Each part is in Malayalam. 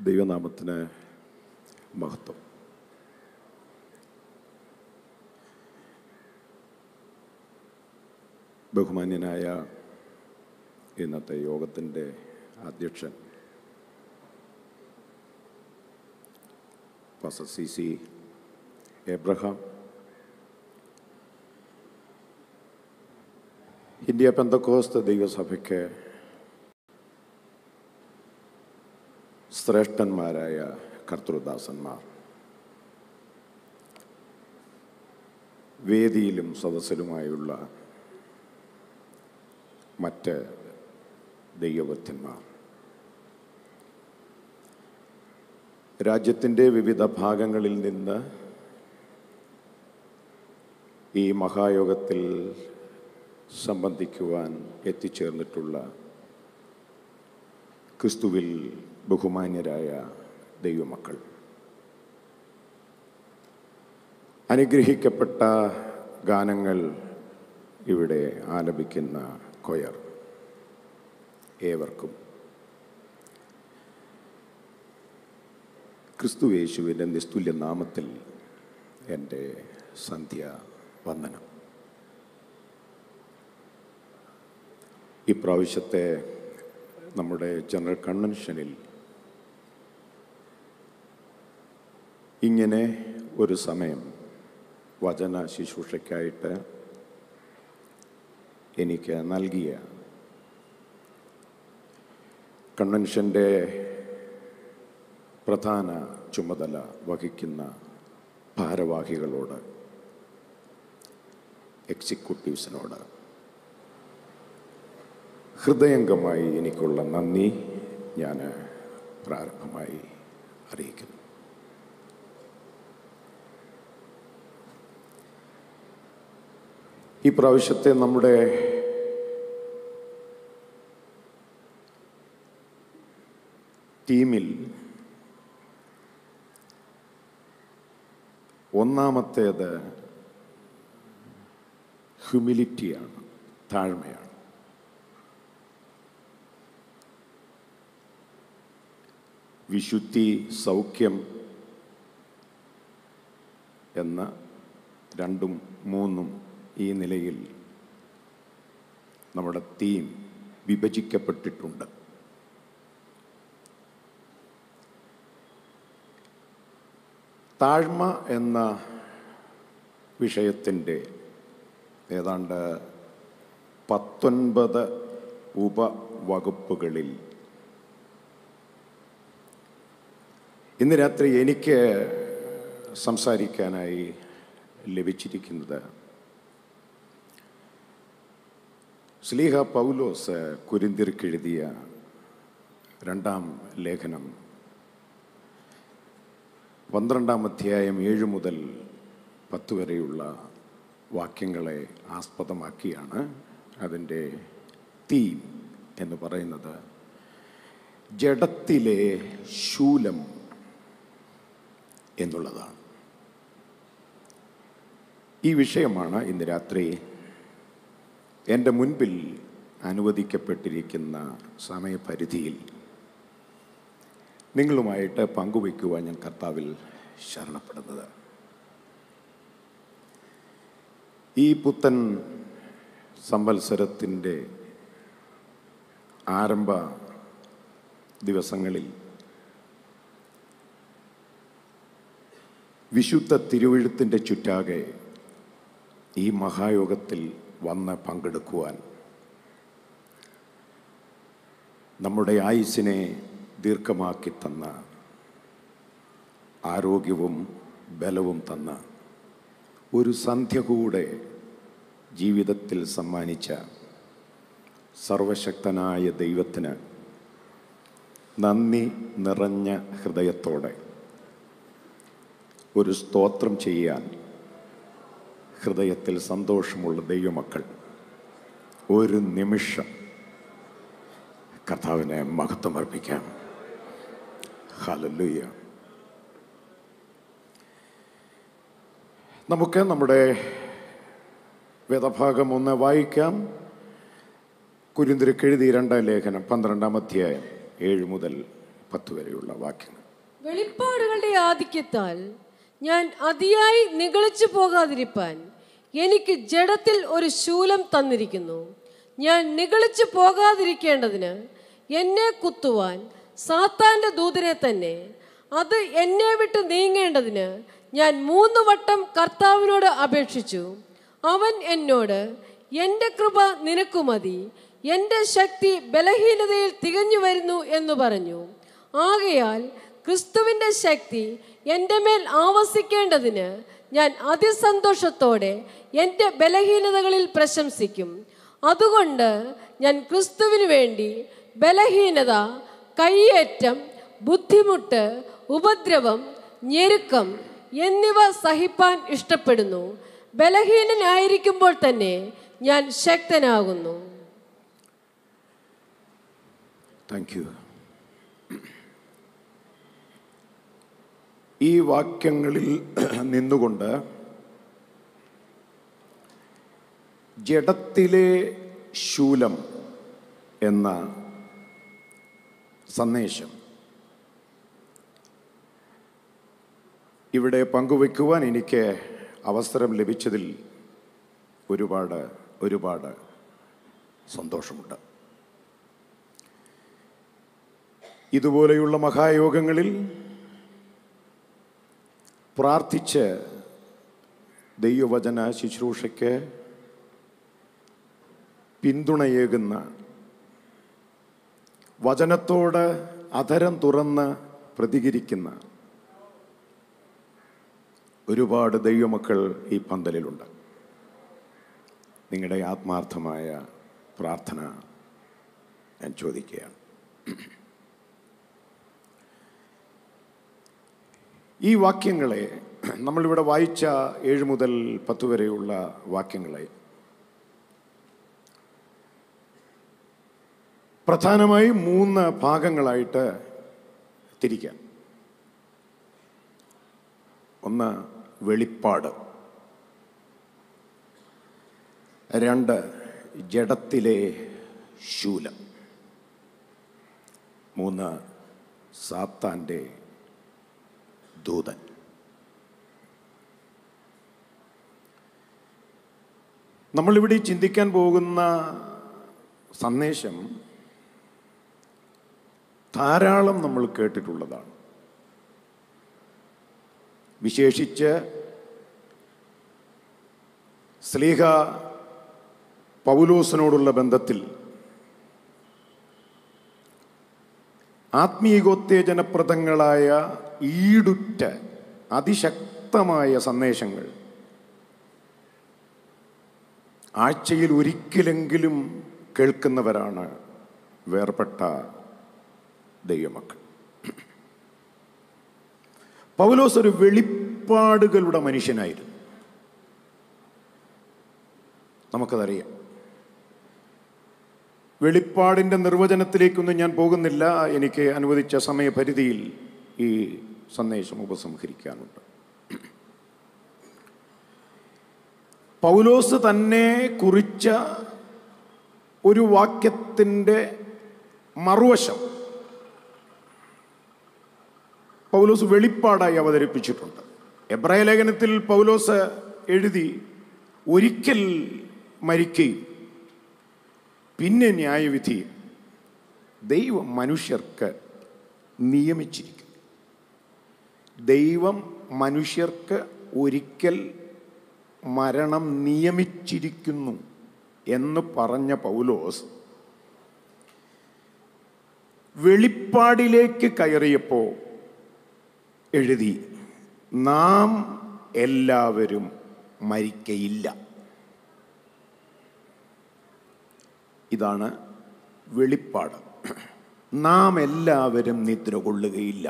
ദൈവനാമത്തിന് മഹത്വം ബഹുമാന്യനായ ഇന്നത്തെ യോഗത്തിൻ്റെ അധ്യക്ഷൻ പാസ സി സി എബ്രഹാം ഇന്ത്യ പെന്തക്കോസ്ത ദൈവസഭയ്ക്ക് ശ്രേഷ്ഠന്മാരായ കർത്തൃദാസന്മാർ വേദിയിലും സദസ്സിലുമായുള്ള മറ്റ് ദൈവഭക്തന്മാർ രാജ്യത്തിൻ്റെ വിവിധ ഭാഗങ്ങളിൽ നിന്ന് ഈ മഹായോഗത്തിൽ സംബന്ധിക്കുവാൻ എത്തിച്ചേർന്നിട്ടുള്ള ക്രിസ്തുവിൽ ബഹുമാന്യരായ ദൈവമക്കൾ അനുഗ്രഹിക്കപ്പെട്ട ഗാനങ്ങൾ ഇവിടെ ആലപിക്കുന്ന കൊയർ ഏവർക്കും ക്രിസ്തു യേശുവിൻ്റെ നിസ്തുല്യ നാമത്തിൽ എൻ്റെ സന്ധ്യ വന്ദനം ഇപ്രാവശ്യത്തെ നമ്മുടെ ജനറൽ കൺവെൻഷനിൽ ഇങ്ങനെ ഒരു സമയം വചന ശുശ്രൂഷയ്ക്കായിട്ട് എനിക്ക് നൽകിയ കൺവെൻഷൻ്റെ പ്രധാന ചുമതല വഹിക്കുന്ന ഭാരവാഹികളോട് എക്സിക്യൂട്ടീവ്സിനോട് ഹൃദയംഗമായി എനിക്കുള്ള നന്ദി ഞാൻ പ്രാരംഭമായി അറിയിക്കുന്നു ഈ പ്രാവശ്യത്തെ നമ്മുടെ ടീമിൽ ഒന്നാമത്തേത് ഹ്യൂമിലിറ്റിയാണ് താഴ്മയാണ് വിശുദ്ധി സൗഖ്യം എന്ന രണ്ടും മൂന്നും ഈ നിലയിൽ നമ്മുടെ തീം വിഭജിക്കപ്പെട്ടിട്ടുണ്ട് താഴ്മ എന്ന വിഷയത്തിൻ്റെ ഏതാണ്ട് പത്തൊൻപത് ഉപവകുപ്പുകളിൽ ഇന്ന് രാത്രി എനിക്ക് സംസാരിക്കാനായി ലഭിച്ചിരിക്കുന്നത് സ്ലീഹ പൗലോസ് കുരിന്തിർക്കെഴുതിയ രണ്ടാം ലേഖനം പന്ത്രണ്ടാം അധ്യായം ഏഴ് മുതൽ പത്ത് വരെയുള്ള വാക്യങ്ങളെ ആസ്പദമാക്കിയാണ് അതിൻ്റെ തീം എന്ന് പറയുന്നത് ജഡത്തിലെ ശൂലം എന്നുള്ളതാണ് ഈ വിഷയമാണ് ഇന്ന് രാത്രി എൻ്റെ മുൻപിൽ അനുവദിക്കപ്പെട്ടിരിക്കുന്ന സമയപരിധിയിൽ നിങ്ങളുമായിട്ട് പങ്കുവയ്ക്കുവാൻ ഞാൻ കർത്താവിൽ ശരണപ്പെടുന്നത് ഈ പുത്തൻ സംവത്സരത്തിൻ്റെ ആരംഭ ദിവസങ്ങളിൽ വിശുദ്ധ തിരുവഴുത്തിൻ്റെ ചുറ്റാകെ ഈ മഹായോഗത്തിൽ വന്ന് പങ്കെടുക്കുവാൻ നമ്മുടെ ആയുസിനെ ദീർഘമാക്കി തന്ന ആരോഗ്യവും ബലവും തന്ന ഒരു സന്ധ്യ കൂടെ ജീവിതത്തിൽ സമ്മാനിച്ച സർവശക്തനായ ദൈവത്തിന് നന്ദി നിറഞ്ഞ ഹൃദയത്തോടെ ഒരു സ്തോത്രം ചെയ്യാൻ ഹൃദയത്തിൽ സന്തോഷമുള്ള ദൈവമക്കൾ ഒരു നിമിഷം കർത്താവിനെ മഹത്വമർപ്പിക്കാം ഹലല്ലുയ്യ നമുക്ക് നമ്മുടെ വേദഭാഗം ഒന്ന് വായിക്കാം കുരിന്തിരക്ക് എഴുതിയ രണ്ടാം ലേഖനം പന്ത്രണ്ടാം അധ്യായം ഏഴ് മുതൽ പത്ത് വരെയുള്ള വാക്യങ്ങൾ വെളിപ്പാടുകളുടെ ആധിക്യത്താൽ ഞാൻ അതിയായി നിഗളിച്ചു പോകാതിരിപ്പാൻ എനിക്ക് ജഡത്തിൽ ഒരു ശൂലം തന്നിരിക്കുന്നു ഞാൻ നിഗളിച്ചു പോകാതിരിക്കേണ്ടതിന് എന്നെ കുത്തുവാൻ സാത്താന്റെ ദൂതനെ തന്നെ അത് എന്നെ വിട്ട് നീങ്ങേണ്ടതിന് ഞാൻ മൂന്ന് വട്ടം കർത്താവിനോട് അപേക്ഷിച്ചു അവൻ എന്നോട് എൻ്റെ കൃപ നിനക്കു മതി എൻ്റെ ശക്തി ബലഹീനതയിൽ തികഞ്ഞു വരുന്നു എന്ന് പറഞ്ഞു ആകയാൽ ക്രിസ്തുവിൻ്റെ ശക്തി എൻ്റെ മേൽ ആവസിക്കേണ്ടതിന് ഞാൻ അതിസന്തോഷത്തോടെ എൻ്റെ ബലഹീനതകളിൽ പ്രശംസിക്കും അതുകൊണ്ട് ഞാൻ ക്രിസ്തുവിന് വേണ്ടി ബലഹീനത കയ്യേറ്റം ബുദ്ധിമുട്ട് ഉപദ്രവം ഞെരുക്കം എന്നിവ സഹിപ്പാൻ ഇഷ്ടപ്പെടുന്നു ബലഹീനനായിരിക്കുമ്പോൾ തന്നെ ഞാൻ ശക്തനാകുന്നു താങ്ക് യു ഈ വാക്യങ്ങളിൽ നിന്നുകൊണ്ട് ജഡത്തിലെ ശൂലം എന്ന സന്ദേശം ഇവിടെ പങ്കുവയ്ക്കുവാൻ എനിക്ക് അവസരം ലഭിച്ചതിൽ ഒരുപാട് ഒരുപാട് സന്തോഷമുണ്ട് ഇതുപോലെയുള്ള മഹായോഗങ്ങളിൽ പ്രാർത്ഥിച്ച് ദൈവവചന ശുശ്രൂഷയ്ക്ക് പിന്തുണയേകുന്ന വചനത്തോട് അധരം തുറന്ന് പ്രതികരിക്കുന്ന ഒരുപാട് ദൈവമക്കൾ ഈ പന്തലിലുണ്ട് നിങ്ങളുടെ ആത്മാർത്ഥമായ പ്രാർത്ഥന ഞാൻ ചോദിക്കുകയാണ് ഈ വാക്യങ്ങളെ നമ്മളിവിടെ വായിച്ച ഏഴ് മുതൽ പത്ത് വരെയുള്ള വാക്യങ്ങളെ പ്രധാനമായും മൂന്ന് ഭാഗങ്ങളായിട്ട് തിരിക്കാം ഒന്ന് വെളിപ്പാട് രണ്ട് ജഡത്തിലെ ശൂലം മൂന്ന് സാത്താൻ്റെ ദൂതൻ നമ്മളിവിടെ ചിന്തിക്കാൻ പോകുന്ന സന്ദേശം ധാരാളം നമ്മൾ കേട്ടിട്ടുള്ളതാണ് വിശേഷിച്ച് സ്ലീഹ പൗലോസിനോടുള്ള ബന്ധത്തിൽ ആത്മീയോത്തേജനപ്രദങ്ങളായ ഈടുറ്റ അതിശക്തമായ സന്ദേശങ്ങൾ ആഴ്ചയിൽ ഒരിക്കലെങ്കിലും കേൾക്കുന്നവരാണ് വേർപെട്ട ദൈവമക്കൾ പൗലോസ് ഒരു വെളിപ്പാടുകളുടെ മനുഷ്യനായിരുന്നു നമുക്കതറിയാം വെളിപ്പാടിൻ്റെ നിർവചനത്തിലേക്കൊന്നും ഞാൻ പോകുന്നില്ല എനിക്ക് അനുവദിച്ച സമയപരിധിയിൽ ഈ സന്ദേശം ഉപസംഹരിക്കാനുണ്ട് പൗലോസ് തന്നെ കുറിച്ച ഒരു വാക്യത്തിൻ്റെ മറുവശം പൗലോസ് വെളിപ്പാടായി അവതരിപ്പിച്ചിട്ടുണ്ട് എബ്രായ ലേഖനത്തിൽ പൗലോസ് എഴുതി ഒരിക്കൽ മരിക്കുകയും പിന്നെ ന്യായവിധി ദൈവം മനുഷ്യർക്ക് നിയമിച്ചിരിക്കും ദൈവം മനുഷ്യർക്ക് ഒരിക്കൽ മരണം നിയമിച്ചിരിക്കുന്നു എന്ന് പറഞ്ഞ പൗലോസ് വെളിപ്പാടിലേക്ക് കയറിയപ്പോൾ എഴുതി നാം എല്ലാവരും മരിക്കയില്ല ഇതാണ് വെളിപ്പാട് നാം എല്ലാവരും നിദ്ര കൊള്ളുകയില്ല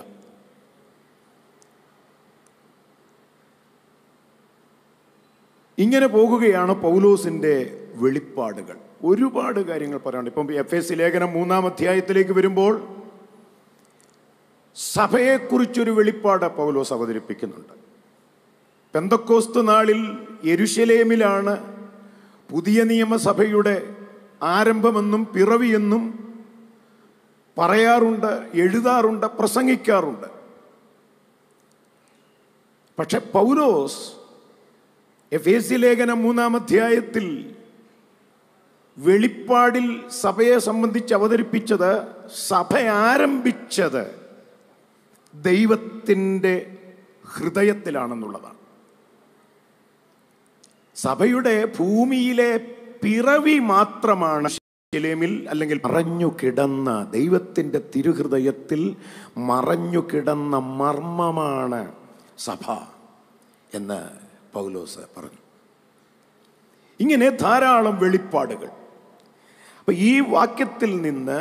ഇങ്ങനെ പോകുകയാണ് പൗലോസിൻ്റെ വെളിപ്പാടുകൾ ഒരുപാട് കാര്യങ്ങൾ പറയാനുണ്ട് ഇപ്പം എഫ് എസ് ലേഖനം മൂന്നാം അധ്യായത്തിലേക്ക് വരുമ്പോൾ സഭയെക്കുറിച്ചൊരു വെളിപ്പാട് പൗലോസ് അവതരിപ്പിക്കുന്നുണ്ട് പെന്തക്കോസ്ത് നാളിൽ യെരുശലേമിലാണ് പുതിയ നിയമസഭയുടെ ആരംഭമെന്നും പിറവിയെന്നും പറയാറുണ്ട് എഴുതാറുണ്ട് പ്രസംഗിക്കാറുണ്ട് പക്ഷെ പൗലോസ് എഫ് എ സി ലേഖനം മൂന്നാം അധ്യായത്തിൽ വെളിപ്പാടിൽ സഭയെ സംബന്ധിച്ച് അവതരിപ്പിച്ചത് സഭ ആരംഭിച്ചത് ദൈവത്തിൻ്റെ ഹൃദയത്തിലാണെന്നുള്ളതാണ് സഭയുടെ ഭൂമിയിലെ പിറവി മാത്രമാണ് ശിലേമിൽ അല്ലെങ്കിൽ മറഞ്ഞു കിടന്ന ദൈവത്തിൻ്റെ തിരുഹൃദയത്തിൽ മറഞ്ഞു കിടന്ന മർമ്മമാണ് സഭ എന്ന് പൗലോസ് പറഞ്ഞു ഇങ്ങനെ ധാരാളം വെളിപ്പാടുകൾ അപ്പൊ ഈ വാക്യത്തിൽ നിന്ന്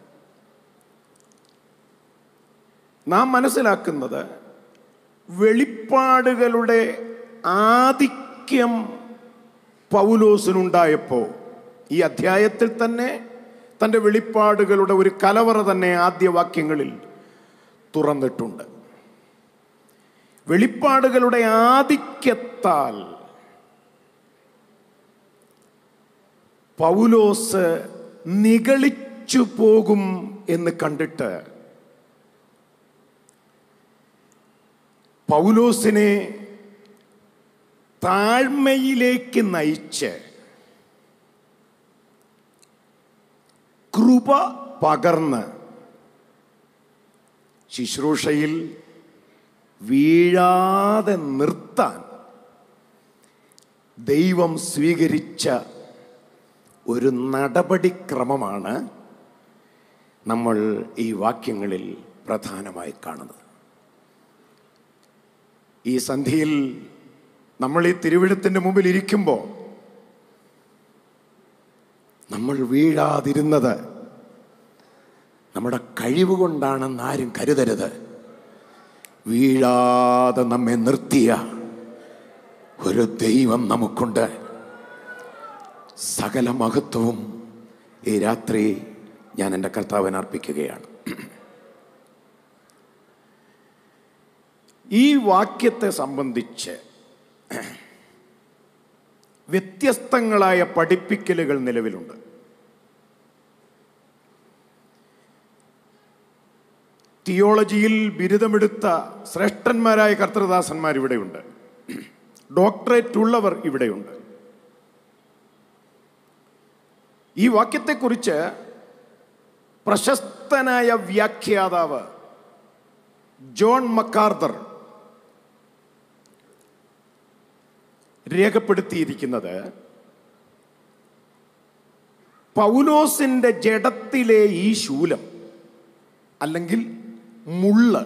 നാം മനസ്സിലാക്കുന്നത് വെളിപ്പാടുകളുടെ ആധിക്യം പൗലോസിനുണ്ടായപ്പോൾ ഈ അധ്യായത്തിൽ തന്നെ തൻ്റെ വെളിപ്പാടുകളുടെ ഒരു കലവറ തന്നെ ആദ്യ വാക്യങ്ങളിൽ തുറന്നിട്ടുണ്ട് വെളിപ്പാടുകളുടെ ആധിക്യത്താൽ പൗലോസ് നിഗളിച്ചു പോകും എന്ന് കണ്ടിട്ട് പൗലോസിനെ താഴ്മയിലേക്ക് നയിച്ച് കൃപ പകർന്ന് ശുശ്രൂഷയിൽ വീഴാതെ നിർത്താൻ ദൈവം സ്വീകരിച്ച ഒരു നടപടിക്രമമാണ് നമ്മൾ ഈ വാക്യങ്ങളിൽ പ്രധാനമായി കാണുന്നത് ഈ സന്ധിയിൽ നമ്മൾ ഈ തിരുവിഴത്തിൻ്റെ മുമ്പിൽ ഇരിക്കുമ്പോൾ നമ്മൾ വീഴാതിരുന്നത് നമ്മുടെ കഴിവ് കൊണ്ടാണെന്ന് ആരും കരുതരുത് വീഴാതെ നമ്മെ നിർത്തിയ ഒരു ദൈവം നമുക്കുണ്ട് സകല മഹത്വവും ഈ രാത്രി ഞാൻ എൻ്റെ കർത്താവിന് അർപ്പിക്കുകയാണ് ഈ വാക്യത്തെ സംബന്ധിച്ച് വ്യത്യസ്തങ്ങളായ പഠിപ്പിക്കലുകൾ നിലവിലുണ്ട് തിയോളജിയിൽ ബിരുദമെടുത്ത ശ്രേഷ്ഠന്മാരായ കർത്തൃദാസന്മാർ ഇവിടെയുണ്ട് ഡോക്ടറേറ്റ് ഉള്ളവർ ഇവിടെയുണ്ട് ഈ വാക്യത്തെക്കുറിച്ച് പ്രശസ്തനായ വ്യാഖ്യാതാവ് ജോൺ മക്കാർദർ രേഖപ്പെടുത്തിയിരിക്കുന്നത് പൗലോസിന്റെ ജഡത്തിലെ ഈ ശൂലം അല്ലെങ്കിൽ മുള്ള്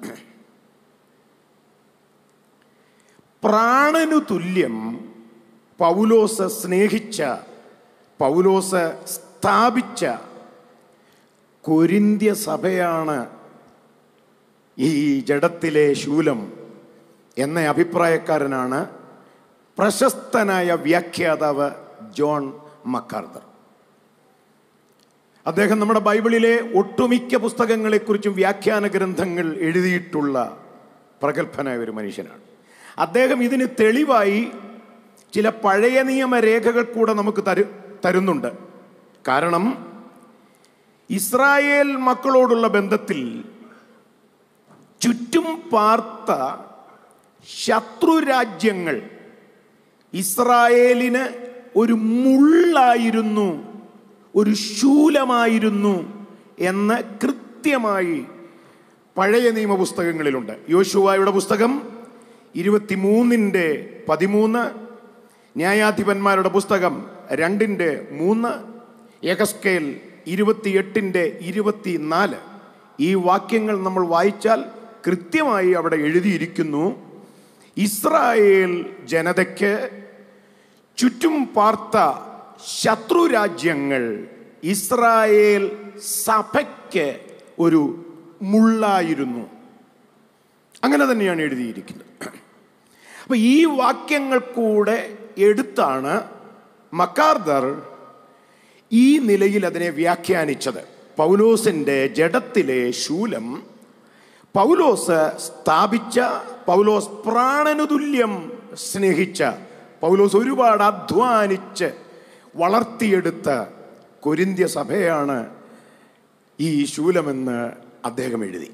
പ്രാണനു തുല്യം പൗലോസ് സ്നേഹിച്ച പൗലോസ് സ്ഥാപിച്ച കൊരിന്ത്യ സഭയാണ് ഈ ജഡത്തിലെ ശൂലം എന്ന അഭിപ്രായക്കാരനാണ് പ്രശസ്തനായ വ്യാഖ്യാതാവ് ജോൺ മക്കാർദർ അദ്ദേഹം നമ്മുടെ ബൈബിളിലെ ഒട്ടുമിക്ക പുസ്തകങ്ങളെക്കുറിച്ചും വ്യാഖ്യാന ഗ്രന്ഥങ്ങൾ എഴുതിയിട്ടുള്ള പ്രഗത്ഭനായ ഒരു മനുഷ്യനാണ് അദ്ദേഹം ഇതിന് തെളിവായി ചില പഴയ നിയമ രേഖകൾ കൂടെ നമുക്ക് തരു തരുന്നുണ്ട് കാരണം ഇസ്രായേൽ മക്കളോടുള്ള ബന്ധത്തിൽ ചുറ്റും പാർത്ത ശത്രുരാജ്യങ്ങൾ ഇസ്രായേലിന് ഒരു മുള്ളായിരുന്നു ഒരു ശൂലമായിരുന്നു എന്ന് കൃത്യമായി പഴയ നിയമ പുസ്തകങ്ങളിലുണ്ട് യോശുവായുടെ പുസ്തകം ഇരുപത്തിമൂന്നിൻ്റെ പതിമൂന്ന് ന്യായാധിപന്മാരുടെ പുസ്തകം രണ്ടിൻ്റെ മൂന്ന് യഹസ്കേൽ ഇരുപത്തിയെട്ടിൻ്റെ ഇരുപത്തിനാല് ഈ വാക്യങ്ങൾ നമ്മൾ വായിച്ചാൽ കൃത്യമായി അവിടെ എഴുതിയിരിക്കുന്നു ഇസ്രായേൽ ജനതയ്ക്ക് ചുറ്റും പാർത്ത ശത്രുരാജ്യങ്ങൾ ഇസ്രായേൽ സഭയ്ക്ക് ഒരു മുള്ളായിരുന്നു അങ്ങനെ തന്നെയാണ് എഴുതിയിരിക്കുന്നത് അപ്പൊ ഈ വാക്യങ്ങൾ കൂടെ എടുത്താണ് മക്കാർദർ ഈ നിലയിൽ അതിനെ വ്യാഖ്യാനിച്ചത് പൗലോസിന്റെ ജഡത്തിലെ ശൂലം പൗലോസ് സ്ഥാപിച്ച പൗലോസ് പ്രാണനുതുല്യം സ്നേഹിച്ച പൗലോസ് ഒരുപാട് അധ്വാനിച്ച് വളർത്തിയെടുത്ത കൊരിന്ത്യ സഭയാണ് ഈ ശൂലമെന്ന് അദ്ദേഹം എഴുതി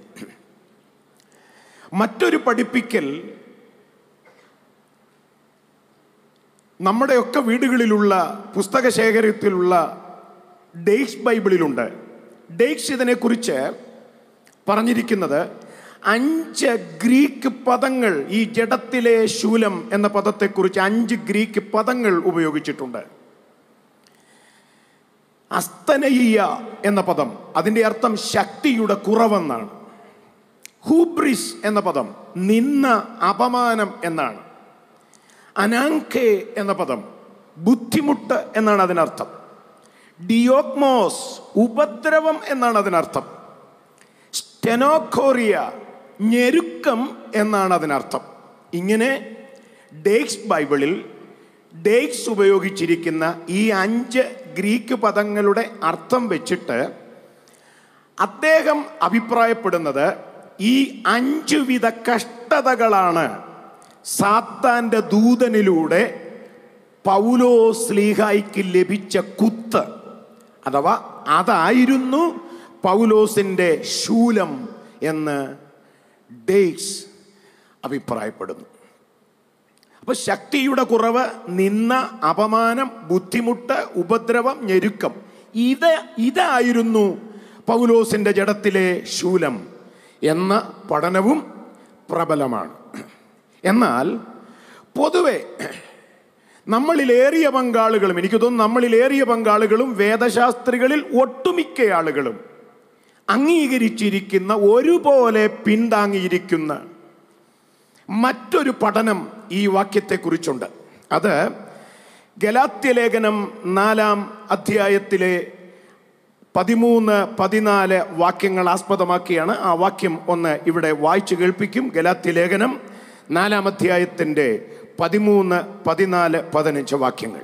മറ്റൊരു പഠിപ്പിക്കൽ നമ്മുടെയൊക്കെ വീടുകളിലുള്ള പുസ്തക ശേഖരത്തിലുള്ള ഡേക്സ് ബൈബിളിലുണ്ട് ഡേക്സ് ഇതിനെക്കുറിച്ച് പറഞ്ഞിരിക്കുന്നത് അഞ്ച് ഗ്രീക്ക് പദങ്ങൾ ഈ ജഡത്തിലെ ശൂലം എന്ന പദത്തെക്കുറിച്ച് അഞ്ച് ഗ്രീക്ക് പദങ്ങൾ ഉപയോഗിച്ചിട്ടുണ്ട് അസ്തനയ്യ എന്ന പദം അതിൻ്റെ അർത്ഥം ശക്തിയുടെ കുറവെന്നാണ് ഹൂബ്രിസ് എന്ന പദം നിന്ന അപമാനം എന്നാണ് അനാങ്കെ എന്ന പദം ബുദ്ധിമുട്ട് എന്നാണ് അതിനർത്ഥം ഡിയോക്മോസ് ഉപദ്രവം എന്നാണ് അതിനർത്ഥം സ്റ്റെനോഖോറിയ ഞെരുക്കം എന്നാണ് അതിനർത്ഥം ഇങ്ങനെ ഡേക്സ് ബൈബിളിൽ ഡേക്സ് ഉപയോഗിച്ചിരിക്കുന്ന ഈ അഞ്ച് ഗ്രീക്ക് പദങ്ങളുടെ അർത്ഥം വെച്ചിട്ട് അദ്ദേഹം അഭിപ്രായപ്പെടുന്നത് ഈ അഞ്ചു വിധ കഷ്ടതകളാണ് സാത്താന്റെ ദൂതനിലൂടെ പൗലോ സ്ലീഹായിക്ക് ലഭിച്ച കുത്ത് അഥവാ അതായിരുന്നു പൗലോസിൻ്റെ ശൂലം എന്ന് ഡേക്സ് അഭിപ്രായപ്പെടുന്നു അപ്പൊ ശക്തിയുടെ കുറവ് നിന്ന അപമാനം ബുദ്ധിമുട്ട് ഉപദ്രവം ഞെരുക്കം ഇത് ഇതായിരുന്നു പൗലോസിന്റെ ജഡത്തിലെ ശൂലം എന്ന പഠനവും പ്രബലമാണ് എന്നാൽ പൊതുവെ നമ്മളിലേറിയ പങ്കാളുകളും എനിക്ക് തോന്നുന്നു നമ്മളിലേറിയ പങ്കാളുകളും വേദശാസ്ത്രികളിൽ ഒട്ടുമിക്ക ആളുകളും അംഗീകരിച്ചിരിക്കുന്ന ഒരുപോലെ പിന്താങ്ങിയിരിക്കുന്ന മറ്റൊരു പഠനം ഈ വാക്യത്തെക്കുറിച്ചുണ്ട് അത് ഗലാത്യ ലേഖനം നാലാം അധ്യായത്തിലെ പതിമൂന്ന് പതിനാല് വാക്യങ്ങൾ ആസ്പദമാക്കിയാണ് ആ വാക്യം ഒന്ന് ഇവിടെ വായിച്ചു കേൾപ്പിക്കും ഗലാത്യ ലേഖനം നാലാം അധ്യായത്തിൻ്റെ പതിമൂന്ന് പതിനാല് പതിനഞ്ച് വാക്യങ്ങൾ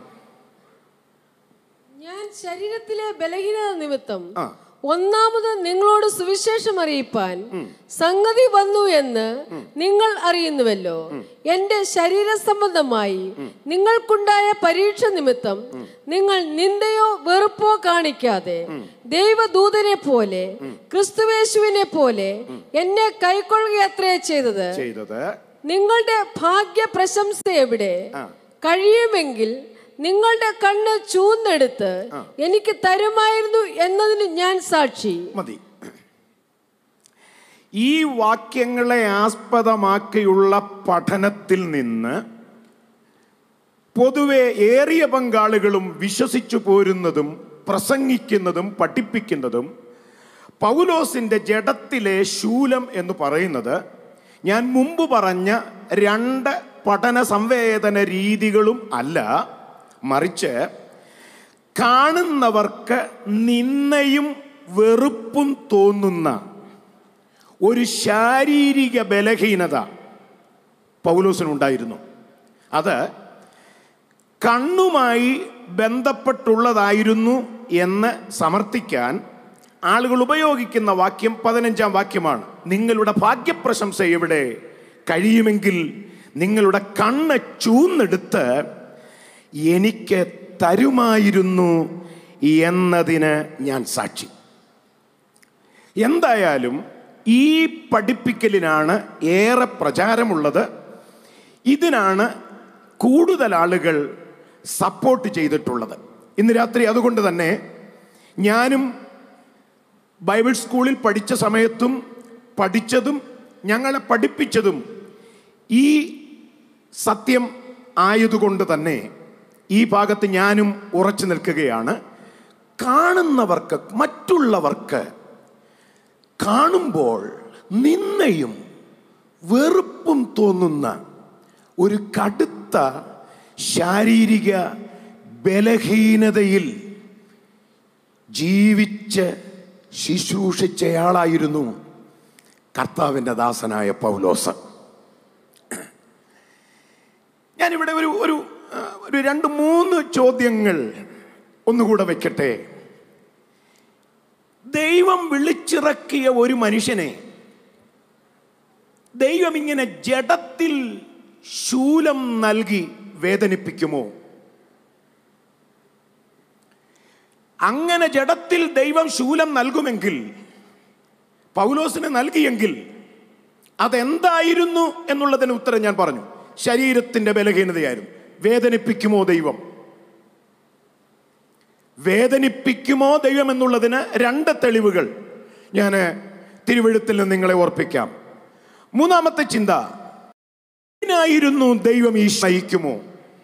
ഞാൻ ശരീരത്തിലെ ബലഹീനത നിമിത്തം ആ. ഒന്നാമത് നിങ്ങളോട് സുവിശേഷം അറിയിപ്പാൻ സംഗതി വന്നു എന്ന് നിങ്ങൾ അറിയുന്നുവല്ലോ എന്റെ ശരീര സംബന്ധമായി നിങ്ങൾക്കുണ്ടായ പരീക്ഷ നിമിത്തം നിങ്ങൾ നിന്ദയോ വെറുപ്പോ കാണിക്കാതെ ദൈവദൂതനെ പോലെ ക്രിസ്തുവേശുവിനെ പോലെ എന്നെ കൈക്കൊള്ളുകയത്രേ ചെയ്തത് ചെയ്തത് നിങ്ങളുടെ ഭാഗ്യ പ്രശംസ എവിടെ ആ. കഴിയുമെങ്കിൽ നിങ്ങളുടെ കണ്ണ് ചൂന്നെടുത്ത് എനിക്ക് തരുമായിരുന്നു എന്നതിന് ഞാൻ സാക്ഷി മതി ഈ വാക്യങ്ങളെ ആസ്പദമാക്കിയുള്ള പഠനത്തിൽ നിന്ന് പൊതുവെ ഏറിയ പങ്കാളുകളും വിശ്വസിച്ചു പോരുന്നതും പ്രസംഗിക്കുന്നതും പഠിപ്പിക്കുന്നതും പൗലോസിന്റെ ജഡത്തിലെ ശൂലം എന്ന് പറയുന്നത് ഞാൻ മുമ്പ് പറഞ്ഞ രണ്ട് പഠന സംവേദന രീതികളും അല്ല മറിച്ച് കാണുന്നവർക്ക് നിന്നയും വെറുപ്പും തോന്നുന്ന ഒരു ശാരീരിക ബലഹീനത പൗലോസിനുണ്ടായിരുന്നു അത് കണ്ണുമായി ബന്ധപ്പെട്ടുള്ളതായിരുന്നു എന്ന് സമർത്ഥിക്കാൻ ആളുകൾ ഉപയോഗിക്കുന്ന വാക്യം പതിനഞ്ചാം വാക്യമാണ് നിങ്ങളുടെ ഭാഗ്യപ്രശംസ എവിടെ കഴിയുമെങ്കിൽ നിങ്ങളുടെ കണ്ണ് ചൂന്നെടുത്ത് എനിക്ക് തരുമായിരുന്നു എന്നതിന് ഞാൻ സാക്ഷി എന്തായാലും ഈ പഠിപ്പിക്കലിനാണ് ഏറെ പ്രചാരമുള്ളത് ഇതിനാണ് കൂടുതൽ ആളുകൾ സപ്പോർട്ട് ചെയ്തിട്ടുള്ളത് ഇന്ന് രാത്രി അതുകൊണ്ട് തന്നെ ഞാനും ബൈബിൾ സ്കൂളിൽ പഠിച്ച സമയത്തും പഠിച്ചതും ഞങ്ങളെ പഠിപ്പിച്ചതും ഈ സത്യം ആയതുകൊണ്ട് തന്നെ ഈ ഭാഗത്ത് ഞാനും ഉറച്ചു നിൽക്കുകയാണ് കാണുന്നവർക്ക് മറ്റുള്ളവർക്ക് കാണുമ്പോൾ നിന്നയും വെറുപ്പും തോന്നുന്ന ഒരു കടുത്ത ശാരീരിക ബലഹീനതയിൽ ജീവിച്ച് ശുശ്രൂഷിച്ചയാളായിരുന്നു കർത്താവിൻ്റെ ദാസനായ പൗലോസ് ഞാനിവിടെ ഒരു ഒരു ആ, ഒരു രണ്ട് മൂന്ന് ചോദ്യങ്ങൾ ഒന്നുകൂടെ വെക്കട്ടെ ദൈവം വിളിച്ചിറക്കിയ ഒരു മനുഷ്യനെ ദൈവം ഇങ്ങനെ ജഡത്തിൽ ശൂലം നൽകി വേദനിപ്പിക്കുമോ അങ്ങനെ ജഡത്തിൽ ദൈവം ശൂലം നൽകുമെങ്കിൽ പൗലോസിന് നൽകിയെങ്കിൽ അതെന്തായിരുന്നു എന്നുള്ളതിന് ഉത്തരം ഞാൻ പറഞ്ഞു ശരീരത്തിന്റെ ബലഹീനതയായിരുന്നു വേദനിപ്പിക്കുമോ ദൈവം വേദനിപ്പിക്കുമോ ദൈവം എന്നുള്ളതിന് രണ്ട് തെളിവുകൾ ഞാൻ തിരുവഴുത്തിൽ നിന്ന് നിങ്ങളെ ഓർപ്പിക്കാം മൂന്നാമത്തെ ചിന്ത എന്തിനായിരുന്നു ദൈവം ഈ നയിക്കുമോ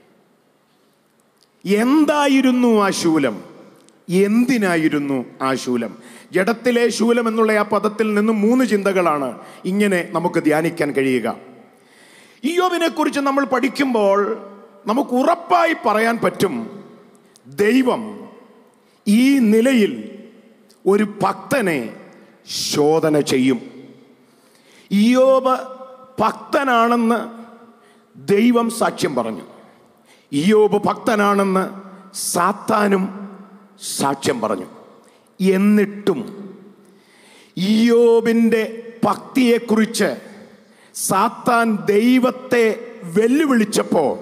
എന്തായിരുന്നു ആ ശൂലം എന്തിനായിരുന്നു ആ ശൂലം ജഡത്തിലെ ശൂലം എന്നുള്ള ആ പദത്തിൽ നിന്ന് മൂന്ന് ചിന്തകളാണ് ഇങ്ങനെ നമുക്ക് ധ്യാനിക്കാൻ കഴിയുക ഇയോബിനെ കുറിച്ച് നമ്മൾ പഠിക്കുമ്പോൾ നമുക്ക് ഉറപ്പായി പറയാൻ പറ്റും ദൈവം ഈ നിലയിൽ ഒരു ഭക്തനെ ശോധന ചെയ്യും ഇയോബ് ഭക്തനാണെന്ന് ദൈവം സാക്ഷ്യം പറഞ്ഞു ഇയോബ് ഭക്തനാണെന്ന് സാത്താനും സാക്ഷ്യം പറഞ്ഞു എന്നിട്ടും ഇയോബിൻ്റെ ഭക്തിയെക്കുറിച്ച് സാത്താൻ ദൈവത്തെ വെല്ലുവിളിച്ചപ്പോൾ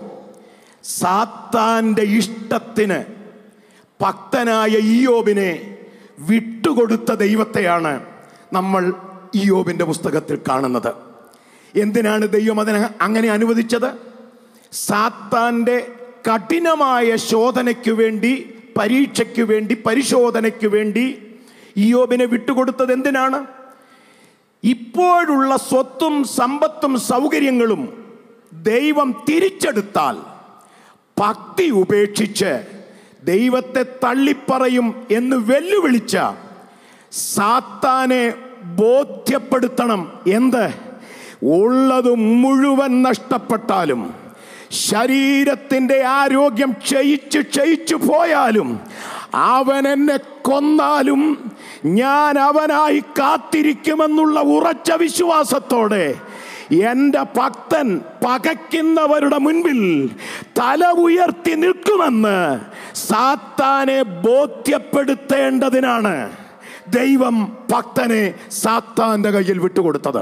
സാത്താൻ്റെ ഇഷ്ടത്തിന് ഭക്തനായ ഇയോബിനെ വിട്ടുകൊടുത്ത ദൈവത്തെയാണ് നമ്മൾ ഇയോബിൻ്റെ പുസ്തകത്തിൽ കാണുന്നത് എന്തിനാണ് ദൈവം അതിനെ അങ്ങനെ അനുവദിച്ചത് സാത്താൻ്റെ കഠിനമായ ശോധനയ്ക്ക് വേണ്ടി പരീക്ഷയ്ക്ക് വേണ്ടി പരിശോധനയ്ക്ക് വേണ്ടി ഇയോബിനെ വിട്ടുകൊടുത്തത് എന്തിനാണ് ഇപ്പോഴുള്ള സ്വത്തും സമ്പത്തും സൗകര്യങ്ങളും ദൈവം തിരിച്ചെടുത്താൽ ഭക്തി ഉപേക്ഷിച്ച് ദൈവത്തെ തള്ളിപ്പറയും എന്ന് വെല്ലുവിളിച്ച സാത്താനെ ബോധ്യപ്പെടുത്തണം എന്ത് ഉള്ളത് മുഴുവൻ നഷ്ടപ്പെട്ടാലും ശരീരത്തിൻ്റെ ആരോഗ്യം ക്ഷയിച്ച് ക്ഷയിച്ചു പോയാലും അവൻ എന്നെ കൊന്നാലും ഞാൻ അവനായി കാത്തിരിക്കുമെന്നുള്ള ഉറച്ച വിശ്വാസത്തോടെ എൻ്റെ ഭക്തൻ പകയ്ക്കുന്നവരുടെ മുൻപിൽ തല ഉയർത്തി നിൽക്കുമെന്ന് സാത്താനെ ബോധ്യപ്പെടുത്തേണ്ടതിനാണ് ദൈവം ഭക്തനെ സാത്താന്റെ കയ്യിൽ വിട്ടുകൊടുത്തത്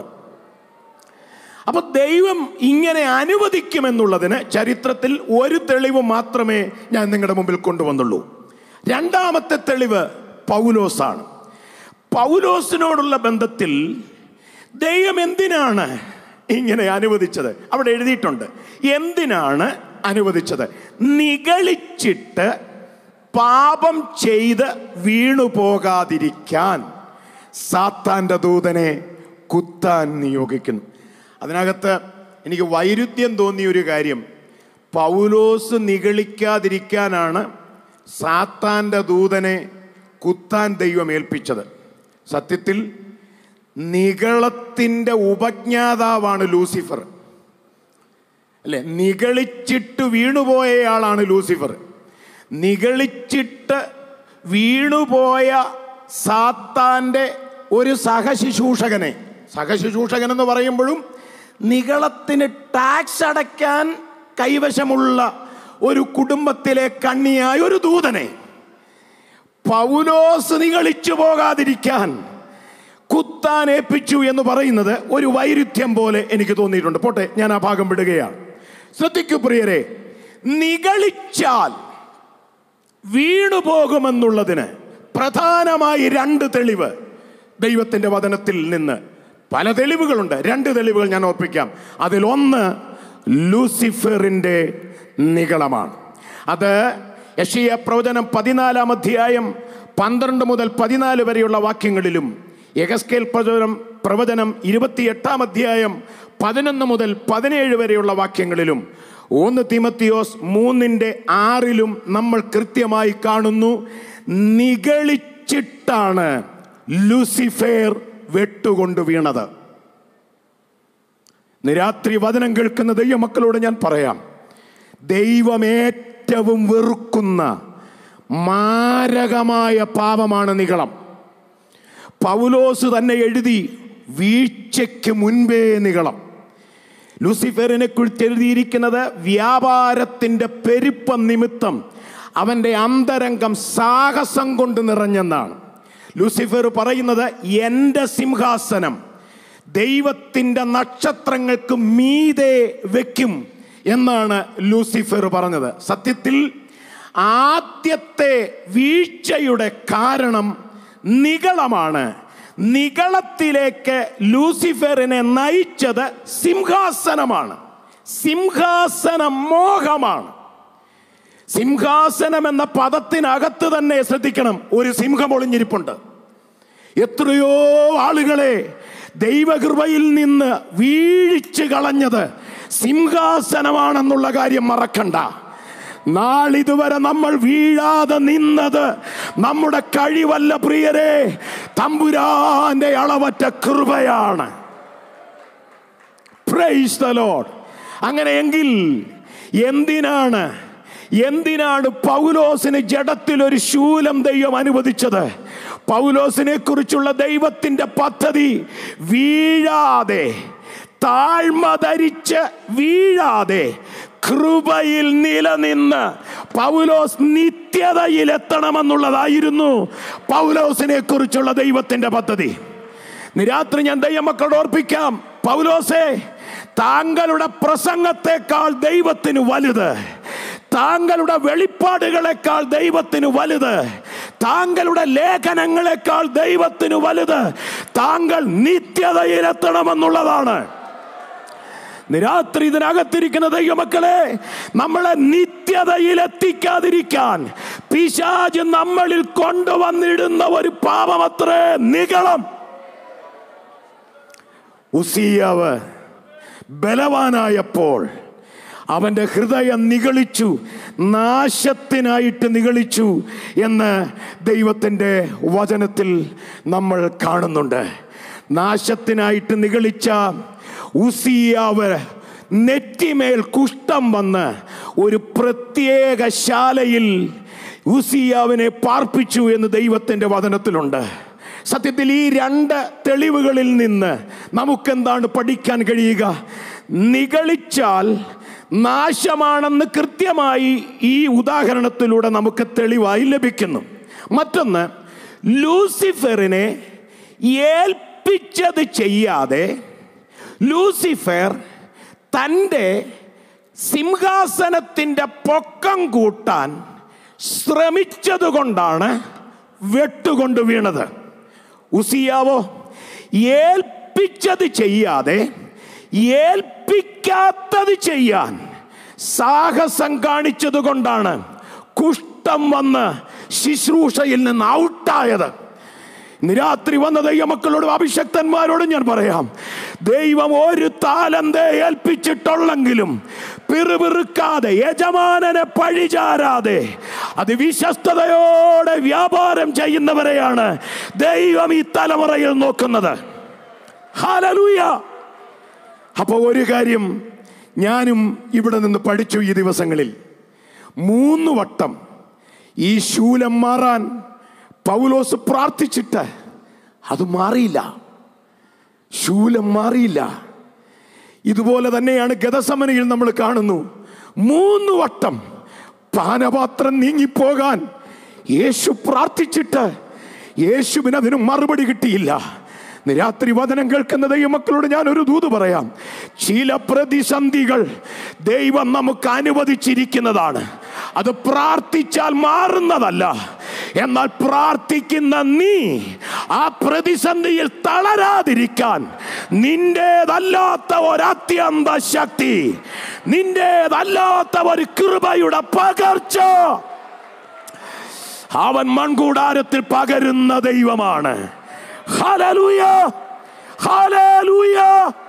അപ്പൊ ദൈവം ഇങ്ങനെ അനുവദിക്കുമെന്നുള്ളതിന് ചരിത്രത്തിൽ ഒരു തെളിവ് മാത്രമേ ഞാൻ നിങ്ങളുടെ മുമ്പിൽ കൊണ്ടുവന്നുള്ളൂ രണ്ടാമത്തെ തെളിവ് പൗലോസാണ് പൗലോസിനോടുള്ള ബന്ധത്തിൽ ദൈവം എന്തിനാണ് ഇങ്ങനെ അനുവദിച്ചത് അവിടെ എഴുതിയിട്ടുണ്ട് എന്തിനാണ് അനുവദിച്ചത് നിഗളിച്ചിട്ട് പാപം ചെയ്ത് വീണു പോകാതിരിക്കാൻ സാത്താന്റെ ദൂതനെ കുത്താൻ നിയോഗിക്കുന്നു അതിനകത്ത് എനിക്ക് വൈരുദ്ധ്യം തോന്നിയ ഒരു കാര്യം പൗലോസ് നിഗളിക്കാതിരിക്കാനാണ് സാത്താന്റെ ദൂതനെ കുത്താൻ ദൈവം ഏൽപ്പിച്ചത് സത്യത്തിൽ നികളത്തിൻ്റെ ഉപജ്ഞാതാവാണ് ലൂസിഫർ അല്ലെ നിഗളിച്ചിട്ട് വീണുപോയയാളാണ് ലൂസിഫർ നിഗളിച്ചിട്ട് വീണുപോയ സാത്താൻ്റെ ഒരു സഹശുശൂഷകനെ സഹശുശൂഷകൻ എന്ന് പറയുമ്പോഴും നികളത്തിന് ടാക്സ് അടയ്ക്കാൻ കൈവശമുള്ള ഒരു കുടുംബത്തിലെ കണ്ണിയായ ഒരു ദൂതനെ പൗലോസ് നിഗളിച്ചു പോകാതിരിക്കാൻ കുത്താൻ ഏൽപ്പിച്ചു എന്ന് പറയുന്നത് ഒരു വൈരുദ്ധ്യം പോലെ എനിക്ക് തോന്നിയിട്ടുണ്ട് പോട്ടെ ഞാൻ ആ ഭാഗം വിടുകയാണ് ശ്രദ്ധിക്കൂ പ്രിയരെ നിഗളിച്ചാൽ വീണു പോകുമെന്നുള്ളതിന് പ്രധാനമായി രണ്ട് തെളിവ് ദൈവത്തിന്റെ വചനത്തിൽ നിന്ന് പല തെളിവുകളുണ്ട് രണ്ട് തെളിവുകൾ ഞാൻ ഓർപ്പിക്കാം അതിൽ ഒന്ന് ലൂസിഫറിന്റെ നികളമാണ് അത് യഷിയ പ്രവചനം പതിനാലാം അധ്യായം പന്ത്രണ്ട് മുതൽ പതിനാല് വരെയുള്ള വാക്യങ്ങളിലും യഗസ്കേൽ പ്രവചനം പ്രവചനം ഇരുപത്തിയെട്ടാം അധ്യായം പതിനൊന്ന് മുതൽ പതിനേഴ് വരെയുള്ള വാക്യങ്ങളിലും ഒന്ന് തിമത്തിയോസ് മൂന്നിൻ്റെ ആറിലും നമ്മൾ കൃത്യമായി കാണുന്നു നിഗളിച്ചിട്ടാണ് ലൂസിഫേർ വെട്ടുകൊണ്ട് വീണത് നിരാത്രി വചനം കേൾക്കുന്ന ദൈവമക്കളോട് ഞാൻ പറയാം ദൈവം ഏറ്റവും വെറുക്കുന്ന മാരകമായ പാപമാണ് നികളം പൗലോസ് തന്നെ എഴുതി വീഴ്ചയ്ക്ക് മുൻപേ നികളം ലൂസിഫറിനെ കുറിച്ച് എഴുതിയിരിക്കുന്നത് വ്യാപാരത്തിൻ്റെ പെരുപ്പം നിമിത്തം അവൻ്റെ അന്തരംഗം സാഹസം കൊണ്ട് നിറഞ്ഞെന്നാണ് ലൂസിഫർ പറയുന്നത് എൻ്റെ സിംഹാസനം ദൈവത്തിൻ്റെ നക്ഷത്രങ്ങൾക്ക് മീതെ വെക്കും എന്നാണ് ലൂസിഫർ പറഞ്ഞത് സത്യത്തിൽ ആദ്യത്തെ വീഴ്ചയുടെ കാരണം നികളമാണ് നികളത്തിലേക്ക് ലൂസിഫറിനെ നയിച്ചത് സിംഹാസനമാണ് സിംഹാസന മോഹമാണ് സിംഹാസനം എന്ന പദത്തിനകത്ത് തന്നെ ശ്രദ്ധിക്കണം ഒരു സിംഹം ഒളിഞ്ഞിരിപ്പുണ്ട് എത്രയോ ആളുകളെ ദൈവകൃപയിൽ നിന്ന് വീഴിച്ചു കളഞ്ഞത് സിംഹാസനമാണെന്നുള്ള കാര്യം മറക്കണ്ട നാളിതുവരെ നമ്മൾ വീഴാതെ നിന്നത് നമ്മുടെ കഴിവല്ല പ്രിയരെ തമ്പുരാന്റെ അളവറ്റ കൃപയാണ് പ്രൈസ് ദ ലോർഡ് അങ്ങനെയെങ്കിൽ എന്തിനാണ് എന്തിനാണ് പൗലോസിന് ജഡത്തിൽ ഒരു ശൂലം ദൈവം അനുവദിച്ചത് പൗലോസിനെ കുറിച്ചുള്ള ദൈവത്തിന്റെ പദ്ധതി വീഴാതെ താഴ്മ ധരിച്ച് വീഴാതെ കൃപയിൽ നിലനിന്ന് പൗലോസ് നിത്യതയിൽ എത്തണമെന്നുള്ളതായിരുന്നു പൗലോസിനെ കുറിച്ചുള്ള ദൈവത്തിന്റെ പദ്ധതി ഇന്ന് രാത്രി ഞാൻ ദൈവമക്കളോട് ഓർപ്പിക്കാം പൗലോസേ താങ്കളുടെ പ്രസംഗത്തെക്കാൾ ദൈവത്തിന് വലുത് താങ്കളുടെ വെളിപ്പാടുകളെക്കാൾ ദൈവത്തിന് വലുത് താങ്കളുടെ ലേഖനങ്ങളെക്കാൾ ദൈവത്തിന് വലുത് താങ്കൾ നിത്യതയിലെത്തണമെന്നുള്ളതാണ് ഇന്ന് രാത്രി ഇതിനകത്തിരിക്കുന്ന ദൈവമക്കളെ നമ്മളെ നിത്യതയിൽ എത്തിക്കാതിരിക്കാൻ പിശാജ് നമ്മളിൽ കൊണ്ടുവന്നിടുന്ന ഒരു പാപമത്രേ നികളം ഉസിയാവ് ബലവാനായപ്പോൾ അവന്റെ ഹൃദയം നിഗളിച്ചു നാശത്തിനായിട്ട് നിഗളിച്ചു എന്ന് ദൈവത്തിൻ്റെ വചനത്തിൽ നമ്മൾ കാണുന്നുണ്ട് നാശത്തിനായിട്ട് നിഗളിച്ച ഉസിയാവ് നെറ്റിമേൽ കുഷ്ഠം വന്ന് ഒരു പ്രത്യേക ശാലയിൽ ഉസിയാവിനെ പാർപ്പിച്ചു എന്ന് ദൈവത്തിൻ്റെ വചനത്തിലുണ്ട് സത്യത്തിൽ ഈ രണ്ട് തെളിവുകളിൽ നിന്ന് നമുക്കെന്താണ് പഠിക്കാൻ കഴിയുക നിഗളിച്ചാൽ നാശമാണെന്ന് കൃത്യമായി ഈ ഉദാഹരണത്തിലൂടെ നമുക്ക് തെളിവായി ലഭിക്കുന്നു മറ്റൊന്ന് ലൂസിഫറിനെ ഏൽപ്പിച്ചത് ചെയ്യാതെ ലൂസിഫർ തൻ്റെ സിംഹാസനത്തിൻ്റെ പൊക്കം കൂട്ടാൻ ശ്രമിച്ചതുകൊണ്ടാണ് വെട്ടുകൊണ്ട് വീണത് ഉസിയാവോ ഏൽപ്പിച്ചത് ചെയ്യാതെ ഏൽപ്പിക്കാത്തത് ചെയ്യാൻ സാഹസം കാണിച്ചത് കൊണ്ടാണ് കുഷ്ഠം വന്ന് ശുശ്രൂഷയിൽ നിന്ന് ഔട്ടായത് ഇന്ന് രാത്രി വന്ന ദൈവമക്കളോടും അഭിഷക്തന്മാരോടും ഞാൻ പറയാം ദൈവം ഒരു താലന്തെ ഏൽപ്പിച്ചിട്ടുള്ളെങ്കിലും പിറുപിറുക്കാതെ യജമാനനെ പഴിചാരാതെ അത് വിശ്വസ്തയോടെ വ്യാപാരം ചെയ്യുന്നവരെയാണ് ദൈവം ഈ തലമുറയിൽ നോക്കുന്നത് ഹാലലൂയ അപ്പോൾ ഒരു കാര്യം ഞാനും ഇവിടെ നിന്ന് പഠിച്ചു ഈ ദിവസങ്ങളിൽ മൂന്ന് വട്ടം ഈ ശൂലം മാറാൻ പൗലോസ് പ്രാർത്ഥിച്ചിട്ട് അത് മാറിയില്ല ശൂലം മാറിയില്ല ഇതുപോലെ തന്നെയാണ് ഗതസമനയിൽ നമ്മൾ കാണുന്നു മൂന്ന് വട്ടം പാനപാത്രം നീങ്ങിപ്പോകാൻ യേശു പ്രാർത്ഥിച്ചിട്ട് യേശുവിന് അതിന് മറുപടി കിട്ടിയില്ല ഇന്ന് രാത്രി വചനം കേൾക്കുന്ന ദൈവമക്കളോട് ഞാൻ ഒരു ദൂത് പറയാം ചില പ്രതിസന്ധികൾ ദൈവം നമുക്ക് അനുവദിച്ചിരിക്കുന്നതാണ് അത് പ്രാർത്ഥിച്ചാൽ മാറുന്നതല്ല എന്നാൽ പ്രാർത്ഥിക്കുന്ന നീ ആ പ്രതിസന്ധിയിൽ തളരാതിരിക്കാൻ നിന്റേതല്ലാത്ത ഒരത്യന്ത ശക്തി നിന്റേതല്ലാത്ത ഒരു കൃപയുടെ പകർച്ച അവൻ മൺകൂടാരത്തിൽ പകരുന്ന ദൈവമാണ് ഹല്ലേലൂയ ഹല്ലേലൂയ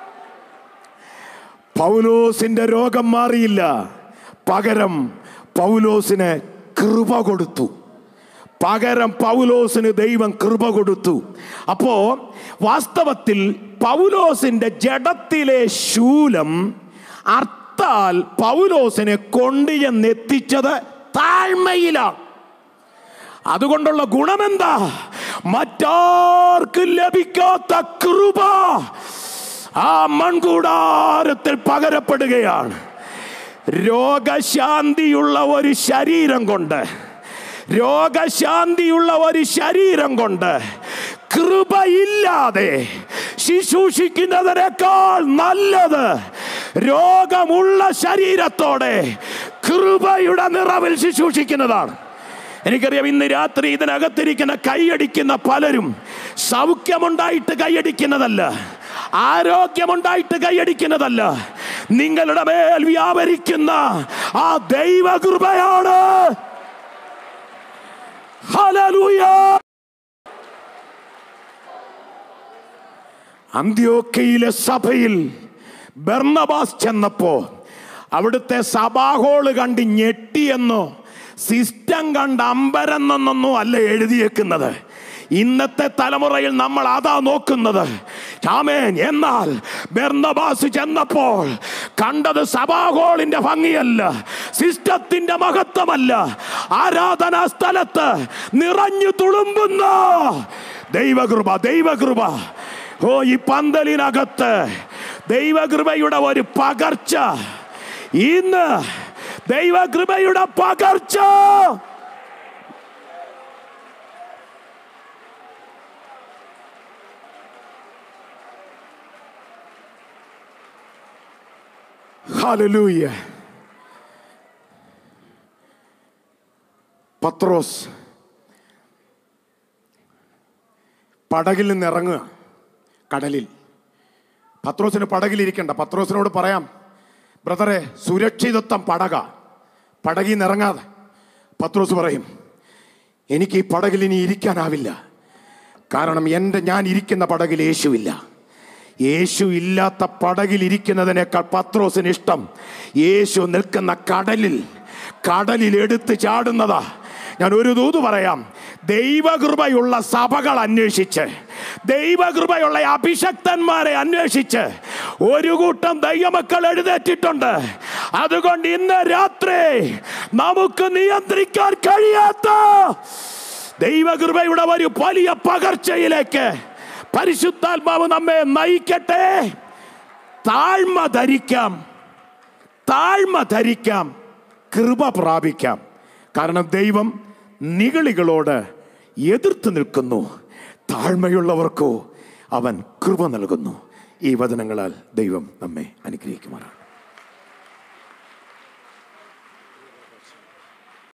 പൗലോസിന്റെ രോഗം മാറിയില്ല പകരം പൗലോസിന് കൃപ കൊടുത്തു പകരം പൗലോസിന് ദൈവം കൃപ കൊടുത്തു അപ്പോ വാസ്തവത്തിൽ പൗലോസിന്റെ ജഡത്തിലെ ശൂലം അർത്താൽ പൗലോസിനെ കൊണ്ടുചെന്നെത്തിച്ചത് താഴ്മയിലാണ് അതുകൊണ്ടുള്ള ഗുണമെന്താ മറ്റാർക്കും ലഭിക്കാത്ത കൃപ ആ മൺകൂടാരത്തിൽ പകരപ്പെടുകയാണ് രോഗശാന്തിയുള്ള ഒരു ശരീരം കൊണ്ട് രോഗശാന്തിയുള്ള ഒരു ശരീരം കൊണ്ട് കൃപയില്ലാതെ ശുശ്രൂഷിക്കുന്നതിനേക്കാൾ നല്ലത് രോഗമുള്ള ശരീരത്തോടെ കൃപയുടെ നിറവിൽ ശുശ്രൂഷിക്കുന്നതാണ് എനിക്കറിയാം ഇന്ന് രാത്രി ഇതിനകത്തിരിക്കുന്ന കൈയടിക്കുന്ന പലരും സൗഖ്യമുണ്ടായിട്ട് കൈയടിക്കുന്നതല്ല ആരോഗ്യമുണ്ടായിട്ട് കൈയടിക്കുന്നതല്ല നിങ്ങളുടെ മേൽ വ്യാപരിക്കുന്ന ആ ദൈവകൃപയാണ് ഹല്ലേലൂയ അന്ത്യോക്കയിലെ സഭയിൽ ബർണബാസ് ചെന്നപ്പോ അവിടുത്തെ സഭാഹോള് കണ്ട് ഞെട്ടിയെന്നോ സിസ്റ്റം കണ്ട് അമ്പരന്നെന്നൊന്നും അല്ല എഴുതിയേക്കുന്നത് ഇന്നത്തെ തലമുറയിൽ നമ്മൾ അതാ നോക്കുന്നത് ആമേൻ എന്നാൽ ബെർണബാസ് ചെന്നപ്പോൾ കണ്ടത് സഭാഹോളിന്റെ ഭംഗിയല്ല സിസ്റ്റത്തിന്റെ മഹത്വമല്ല ആരാധനാ സ്ഥലത്ത് നിറഞ്ഞു തുളുമ്പുന്ന ദൈവകൃപ ദൈവകൃപ ഓ ഈ പന്തലിനകത്ത് ദൈവകൃപയുടെ ഒരു പകർച്ച ഇന്ന് ദൈവകൃപയുടെ പകർച്ച ഹല്ലേലൂയ പത്രോസ് പടകിൽ നിന്ന് ഇറങ്ങുക കടലിൽ പത്രോസിന് പടകിലിരിക്കണ്ട പത്രോസിനോട് പറയാം ബ്രദറെ സുരക്ഷിതത്വം പടക പടകിൽ നിന്ന് ഇറങ്ങാതെ പത്രോസ് പറയും എനിക്ക് ഈ പടകിൽ ഇനി ഇരിക്കാനാവില്ല കാരണം എൻ്റെ ഞാൻ ഇരിക്കുന്ന പടകിൽ യേശുവില്ല യേശു ഇല്ലാത്ത പടകിൽ ഇരിക്കുന്നതിനേക്കാൾ പത്രോസിന് ഇഷ്ടം യേശു നിൽക്കുന്ന കടലിൽ കടലിൽ എടുത്ത് ചാടുന്നതാ ഞാൻ ഒരു ദൂത് പറയാം ദൈവകൃപയുള്ള സഭകൾ അന്വേഷിച്ച് ദൈവകൃപയുള്ള അഭിഷക്തന്മാരെ അന്വേഷിച്ച് ഒരു കൂട്ടം ദൈവമക്കൾ എഴുന്നേറ്റിട്ടുണ്ട് അതുകൊണ്ട് ഇന്ന് രാത്രി നമുക്ക് നിയന്ത്രിക്കാൻ കഴിയാത്ത ദൈവകൃപയുടെ ഒരു വലിയ പകർച്ചയിലേക്ക് പരിശുദ്ധാത്മാവ് നമ്മെ നയിക്കട്ടെ താഴ്മ ധരിക്കാം താഴ്മ ധരിക്കാം കൃപ പ്രാപിക്കാം കാരണം ദൈവം നിഗളികളോട് എതിർത്ത് നിൽക്കുന്നു താഴ്മയുള്ളവർക്കോ അവൻ കൃപ നൽകുന്നു ഈ വചനങ്ങളാൽ ദൈവം നമ്മെ അനുഗ്രഹിക്കുമാറാണ്